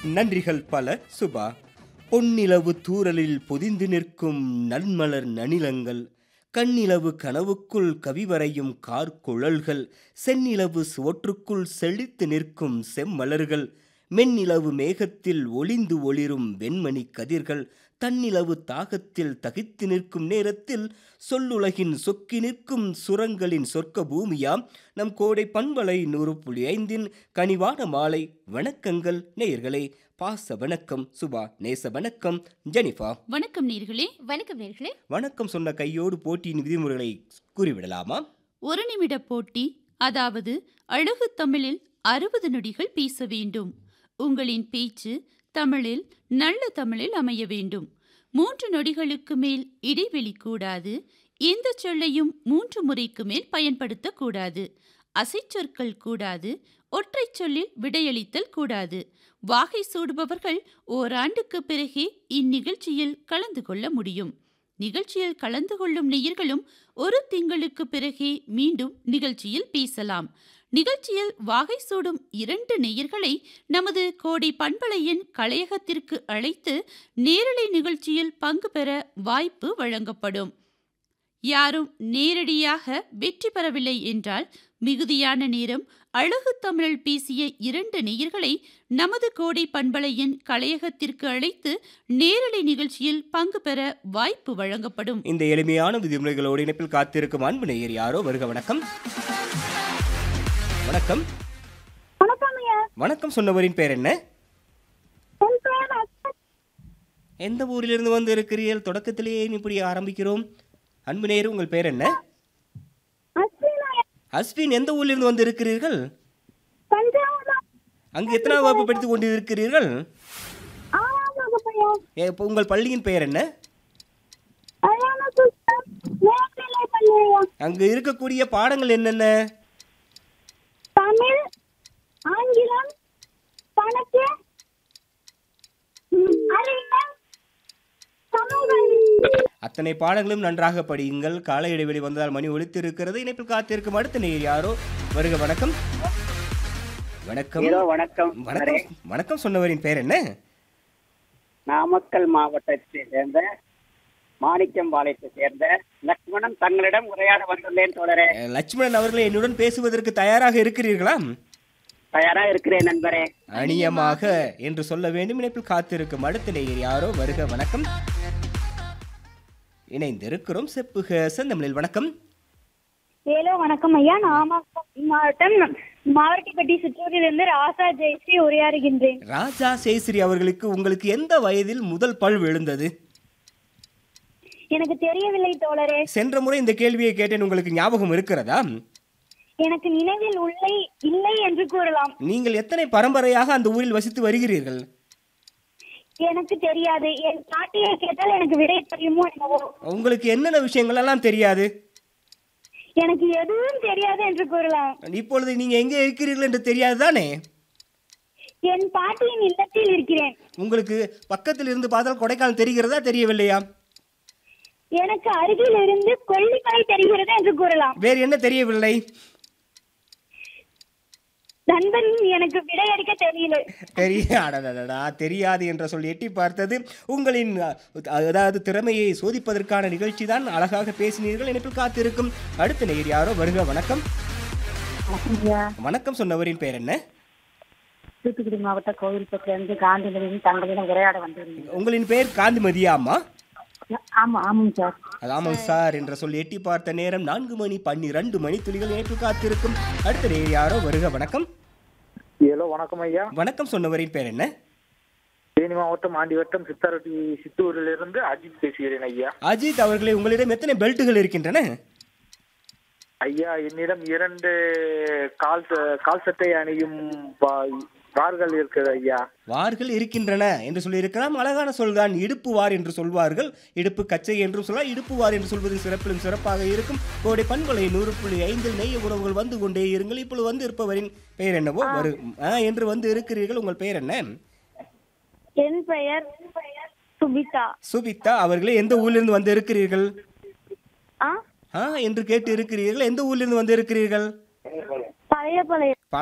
நன்றிகள் பல சுபா பொன்னிலவு தூறலில் பொதிந்து நிற்கும் நன்மலர் நனிலங்கள் கண்ணிலவு கனவுக்குள் கவிவரையும் கார்குழல்கள் செந்நிலவு சுவற்றுக்குள் செழித்து நிற்கும் செம்மலர்கள் மென்னிலவு மேகத்தில் ஒளிந்து ஒளிரும் வெண்மணி கதிர்கள் தன்னிலவு தாகத்தில் தகித்து நிற்கும் நேரத்தில் சொல்லுலகின் சொக்கி நிற்கும் சுரங்களின் சொர்க்க பூமியாம் நம் கோடை பண்பலை நூறு புள்ளி ஐந்தின் கனிவான மாலை வணக்கங்கள் நேயர்களே பாச வணக்கம் சுபா நேச வணக்கம் ஜெனிஃபா வணக்கம் நேர்களே வணக்கம் நேர்களே வணக்கம் சொன்ன கையோடு போட்டியின் விதிமுறைகளை கூறிவிடலாமா ஒரு நிமிட போட்டி அதாவது அழகு தமிழில் அறுபது நொடிகள் பேச வேண்டும் உங்களின் பேச்சு தமிழில் நல்ல தமிழில் அமைய வேண்டும் மூன்று நொடிகளுக்கு மேல் இடைவெளி கூடாது எந்த சொல்லையும் மூன்று முறைக்கு மேல் பயன்படுத்தக்கூடாது அசைச்சொற்கள் கூடாது ஒற்றைச் சொல்லில் விடையளித்தல் கூடாது வாகை சூடுபவர்கள் ஓராண்டுக்கு பிறகே இந்நிகழ்ச்சியில் கலந்து கொள்ள முடியும் நிகழ்ச்சியில் கலந்து கொள்ளும் நேயர்களும் ஒரு திங்களுக்கு பிறகே மீண்டும் நிகழ்ச்சியில் பேசலாம் நிகழ்ச்சியில் வாகை சூடும் இரண்டு நேயர்களை நமது கோடை பண்பலையின் கலையகத்திற்கு அழைத்து நேரலை நிகழ்ச்சியில் பங்கு பெற வாய்ப்பு வழங்கப்படும் யாரும் நேரடியாக வெற்றி பெறவில்லை என்றால் மிகுதியான நேரம் அழகு தமிழில் பேசிய இரண்டு நேயர்களை நமது கோடை பண்பலையின் கலையகத்திற்கு அழைத்து நேரலை நிகழ்ச்சியில் பங்கு பெற வாய்ப்பு வழங்கப்படும் இந்த எளிமையான விதிமுறைகளோடு இணைப்பில் காத்திருக்கும் அன்பு நேயர் யாரோ வருக வணக்கம் வணக்கம் வணக்கம் ஐயா வணக்கம் சொன்னவரின் பேர் என்ன என் பெயர் அஸ்வத். எந்த ஊரிலிருந்து வந்து இருக்கிறீர்கள் தொடக்கத்திலேயே இப்படி ஆரம்பிக்கிறோம் அன்பு நேயர் உங்கள் பேர் என்ன அஸ்வின் ஐயா. அஸ்வின் எந்த ஊரிலிருந்து வந்து இருக்கிறீர்கள் தஞ்சாவூர் மா- அங்கு எத்தனாவது வகுப்பு படித்துக் கொண்டு இருக்கிறீர்கள் ஆறாம் வகுப்பு ஐயா. ஏ, இப்போ உங்கள் பள்ளியின் பெயர் என்ன அழகான புத்தகம், மேல்நிலைப் பள்ளி ஐயா. அங்கு இருக்கக்கூடிய பாடங்கள் என்னென்ன தமிழ் ஆங்கிலம் கணக்கு ம், அறிவியல் சமூக அறிவியல். அத்தனை பாடங்களும் நன்றாக படியுங்கள் கால இடைவெளி வந்ததால் மணி ஒலித்து இருக்கிறது இணைப்பில் காத்திருக்கும் அடுத்த நேயர் யாரோ வருக வணக்கம் வணக்கம் ஹலோ வணக்கம் வணக்கம் வணக்கம் சொன்னவரின் பெயர் என்ன நாமக்கல் மாவட்டத்தை சேர்ந்த மாணிக்கம்பாளையத்தை சேர்ந்த லக்ஷ்மணன் தங்களிடம் உரையாட வந்துள்ளேன் தோழரே அஹ், லட்சுமணன் அவர்களே என்னுடன் பேசுவதற்கு தயாராக இருக்கிறீர்களா தயாரா இருக்கிறேன் நண்பரே அணியமாக என்று சொல்ல வேண்டும் இணைப்பில் காத்திருக்கும் அடுத்த நேயர் யாரோ வருக வணக்கம் இணைந்திருக்கிறோம் செப்புக செந்தமிழில் வணக்கம் ஹலோ வணக்கம் ஐயா நாமக்கல் மாவட்டம் மாவட்டப்பட்டி சிற்றூரிலிருந்து ராசா ஜெயஸ்ரீ உரையாடுகின்றேன் ராஜா சேஸ்ரீ அவர்களுக்கு உங்களுக்கு எந்த வயதில் முதல் பழு எழுந்தது எனக்கு தெரியவில்லை தோழரே சென்ற முறை இந்த கேள்வியை கேட்டேன் உங்களுக்கு ஞாபகம் இருக்கிறதா எனக்கு நினைவில் உள்ளே இல்லை என்று கூறலாம் நீங்கள் எத்தனை பரம்பரையாக அந்த ஊரில் வசித்து வருகிறீர்கள் எனக்கு தெரியாது என் பாட்டியை கேட்டால் எனக்கு விடை தெரியுமோ என்னவோ உங்களுக்கு என்னென்ன விஷயங்கள் எல்லாம் தெரியாது எனக்கு எதுவும் தெரியாது என்று கூறலாம் இப்பொழுது நீங்க எங்கே இருக்கிறீர்கள் என்று தெரியாது தானே என் பாட்டியின் இல்லத்தில் இருக்கிறேன் உங்களுக்கு பக்கத்தில் இருந்து பார்த்தால் கொடைக்கானல் தெரிகிறதா தெரியவில்லையா எனக்கு அருகில் இருந்து கொல்லிமலை தெரிகிறது என்று கூறலாம் வேறு என்ன தெரியவில்லை நண்பன் எனக்கு விடையடிக்க தெரியல தெரிய அடடடடா தெரியாது என்ற சொல் எட்டி பார்த்தது உங்களின் அ, அதாவது திறமையை சோதிப்பதற்கான நிகழ்ச்சி தான் அழகாக பேசினீர்கள் இணைப்பில் காத்திருக்கும் அடுத்த நேயர் யாரோ வருக வணக்கம் வணக்கம் சொன்னவரின் பேர் என்ன தூத்துக்குடி மாவட்ட கோவில்பட்டிலிருந்து காந்திமதியின் தங்களிடம் உரையாட வந்திருந்தேன் உங்களின் பெயர் காந்திமதியா அம்மா ஆமா ஆமாங்க சார் அது ஆமாம் சார் என்ற சொல் எட்டி பார்த்த நேரம் நான்கு மணி பன்னிரண்டு மணி துளிகள் இணைப்பில் காத்திருக்கும் அடுத்த நேயர் யாரோ வருக வணக்கம் ஹலோ வணக்கம் ஐயா வணக்கம் சொன்னவரின் பேர் என்ன தேனி மாவட்டம் ஆண்டிவட்டம் சித்தாரட்டி சித்தூரிலிருந்து அஜித் பேசுகிறேன் ஐயா அஜித் அவர்களே உங்களிடம் எத்தனை பெல்ட்டுகள் இருக்கின்றன ஐயா என்னிடம் இரண்டு கால் ச- கால் சட்டை அணியும் பா- பார்கள் இருக்குது ஐயா வார்கள் இருக்கின்றன என்று சொல்லியிருக்கலாம் அழகான சொல்தான் இடுப்பு வார் என்று சொல்வார்கள் இடுப்பு கச்சை என்றும் சொல்லலாம் இடுப்பு வார் என்று சொல்வது சிறப்பிலும் சிறப்பாக இருக்கும் கோடை பண்பலை நூறு புள்ளி ஐந்தில் நெய்ய உணவுகள் வந்து கொண்டே இருங்கள் இப்பொழுது வந்து இருப்பவரின் பெயர் என்னவோ வரு ஆ, என்று வந்து இருக்கிறீர்கள் உங்கள் பெயர் என்ன என் பெயர் சுபிதா சுபிதா அவர்களே எந்த ஊரிலிருந்து வந்து இருக்கிறீர்கள் ஆ ஆ என்று கேட்டு இருக்கிறீர்கள் எந்த ஊரிலிருந்து வந்து இருக்கிறீர்கள் பழைய பழைய